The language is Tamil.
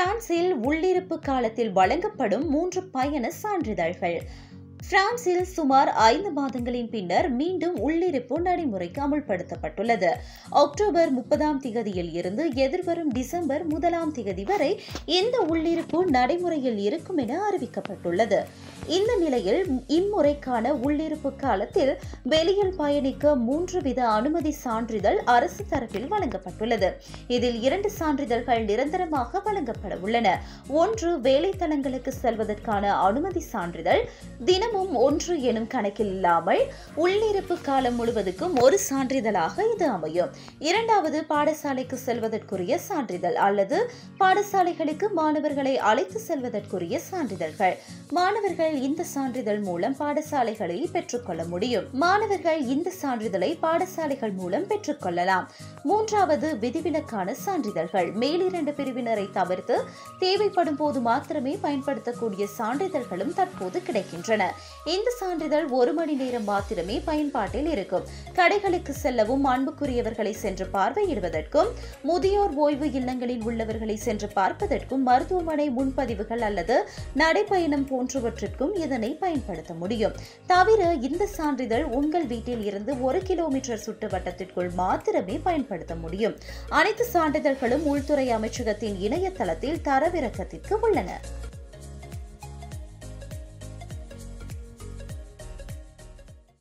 பிரான்சில் உள்ளிருப்பு காலத்தில் வழங்கப்படும் மூன்று பயண சான்றிதழ்கள் பிரான்சில் சுமார் ஐந்து மாதங்களின் பின்னர் மீண்டும் உள்ளிருப்பு நடைமுறைக்கு அமுல்படுத்தப்பட்டுள்ளது அக்டோபர் முப்பதாம் திகதியில் இருந்து எதிர்வரும் டிசம்பர் முதலாம் திகதி வரை இந்த உள்ளிருப்பு நடைமுறையில் இருக்கும் என அறிவிக்கப்பட்டுள்ளது இந்த நிலையில் இம்முறைக்கான உள்ளிருப்பு காலத்தில் வெளியில் பயணிக்க மூன்று வித அனுமதி சான்றிதழ் அரசு தரப்பில் வழங்கப்பட்டுள்ளது இதில் இரண்டு சான்றிதழ்கள் நிரந்தரமாக வழங்கப்பட உள்ளன ஒன்று வேலைத்தலங்களுக்கு செல்வதற்கான அனுமதி சான்றிதழ் தினமும் ஒன்று எனும் கணக்கில் இல்லாமல் உள்ளிருப்பு காலம் முழுவதுக்கும் ஒரு சான்றிதழாக இது அமையும் இரண்டாவது பாடசாலைக்கு செல்வதற்குரிய சான்றிதழ் அல்லது பாடசாலைகளுக்கு மாணவர்களை அழைத்து செல்வதற்குரிய சான்றிதழ்கள் மாணவர்கள் இந்த சான்றிதழ் மூலம் பாடசாலைகளில் பெற்றுக்கொள்ள முடியும் மாணவர்கள் இந்த சான்றிதழை பாடசாலைகள் மூலம் பெற்றுக்கொள்ளலாம் மூன்றாவது விதிவிலக்கான சான்றிதழ்கள் மேலிரண்டு பிரிவினரை தவிர்த்து தேவைப்படும் போது மாத்திரமே பயன்படுத்தக்கூடிய சான்றிதழ்களும் தற்போது கிடைக்கின்றன இந்த சான்றிதழ் ஒரு மணி நேரம் மாத்திரமே பயன்பாட்டில் இருக்கும் கடைகளுக்கு செல்லவும் அன்புக்குரியவர்களை சென்று பார்வையிடுவதற்கும் முதியோர் ஓய்வு இல்லங்களில் உள்ளவர்களை சென்று பார்ப்பதற்கும் மருத்துவமனை முன்பதிவுகள் அல்லது நடைப்பயணம் போன்றவற்றிற்கும் இதனை பயன்படுத்த முடியும் தவிர இந்த சான்றிதழ் உங்கள் வீட்டில் இருந்து ஒரு கிலோமீட்டர் சுற்றுவட்டத்திற்குள் மாத்திரமே பயன்படுத்த முடியும் அனைத்து சான்றிதழ்களும் உள்துறை அமைச்சகத்தின் இணையதளத்தில் தரவிறக்கத்திற்கு உள்ளன